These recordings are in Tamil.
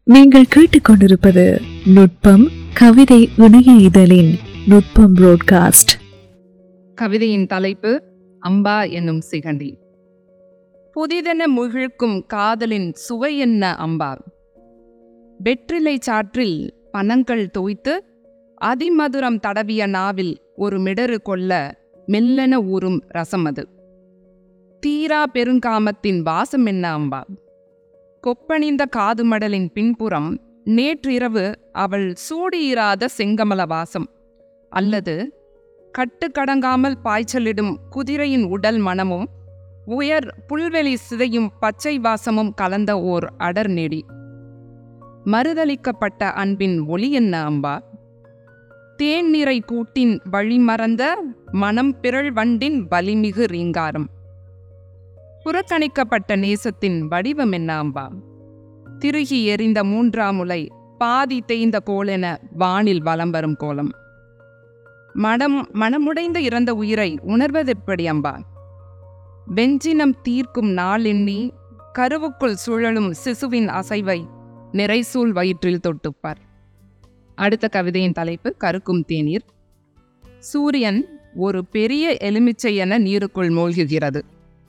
நீங்கள் கேட்டுக்கொண்டிருப்பது நுட்பம் கவிதை இணைய இதழின் நுட்பம் புரோட்காஸ்ட் கவிதையின் தலைப்பு அம்பா என்னும் சிகண்டி புதிதென முகிழ்க்கும் காதலின் சுவை என்ன அம்பா வெற்றிலை சாற்றில் பனங்கள் தோய்த்து அதிமதுரம் தடவிய நாவில் ஒரு மிடறு கொள்ள மெல்லென ஊறும் ரசம் அது தீரா பெருங்காமத்தின் வாசம் என்ன அம்பா கொப்பணிந்த காதுமடலின் பின்புறம் நேற்றிரவு அவள் சூடியிராத செங்கமல வாசம் அல்லது கட்டுக்கடங்காமல் பாய்ச்சலிடும் குதிரையின் உடல் மனமும் உயர் புல்வெளி சிதையும் பச்சை வாசமும் கலந்த ஓர் அடர் நெடி மறுதளிக்கப்பட்ட அன்பின் ஒளி என்ன அம்பா தேன்நிறை கூட்டின் வழிமறந்த மனம் பிறழ் வண்டின் வலிமிகு ரீங்காரம் புறக்கணிக்கப்பட்ட நேசத்தின் வடிவம் என்ன அம்பா திருகி எறிந்த மூன்றாம் முலை பாதி தேய்ந்த கோலென வானில் வலம் வரும் கோலம் மனம் மனமுடைந்த இறந்த உயிரை உணர்வதெப்படி அம்பா வெஞ்சினம் தீர்க்கும் நாள் எண்ணி கருவுக்குள் சுழலும் சிசுவின் அசைவை நிறைசூல் வயிற்றில் தொட்டுப்பார் அடுத்த கவிதையின் தலைப்பு கருக்கும் தேநீர் சூரியன் ஒரு பெரிய எலுமிச்சை என நீருக்குள் மூழ்குகிறது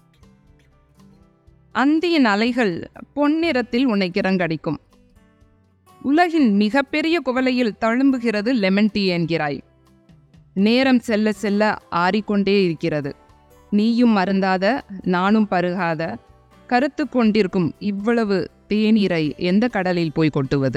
அந்தியின் அலைகள் பொன்னிறத்தில் உன்னை கிறங்கடிக்கும் உலகின் மிகப்பெரிய குவளையில் தழும்புகிறது லெமன் டீ என்கிறாய் நேரம் செல்ல செல்ல ஆறிக்கொண்டே இருக்கிறது நீயும் மருந்தாத நானும் பருகாத கருத்து கொண்டிருக்கும் இவ்வளவு தேநீரை எந்த கடலில் போய் கொட்டுவது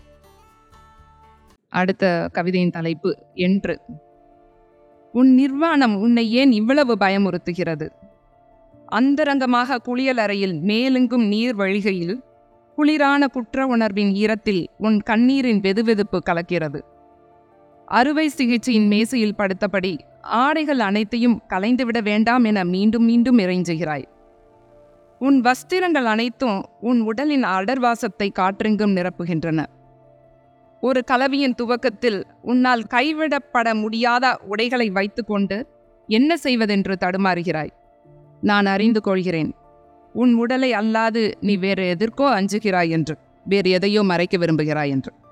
அடுத்த கவிதையின் தலைப்பு என்று உன் நிர்வாணம் உன்னை ஏன் இவ்வளவு பயமுறுத்துகிறது அந்தரங்கமாக குளியலறையில் மேலெங்கும் நீர் வழிகையில் குளிரான குற்ற உணர்வின் ஈரத்தில் உன் கண்ணீரின் வெதுவெதுப்பு கலக்கிறது அறுவை சிகிச்சையின் மேசையில் படுத்தபடி ஆடைகள் அனைத்தையும் கலைந்துவிட வேண்டாம் என மீண்டும் மீண்டும் இறைஞ்சுகிறாய் உன் வஸ்திரங்கள் அனைத்தும் உன் உடலின் அடர்வாசத்தை காற்றெங்கும் நிரப்புகின்றன ஒரு கலவியின் துவக்கத்தில் உன்னால் கைவிடப்பட முடியாத உடைகளை வைத்துக்கொண்டு என்ன செய்வதென்று தடுமாறுகிறாய் நான் அறிந்து கொள்கிறேன் உன் உடலை அல்லாது நீ வேறு எதற்கோ அஞ்சுகிறாய் என்று வேறு எதையோ மறைக்க விரும்புகிறாய் என்று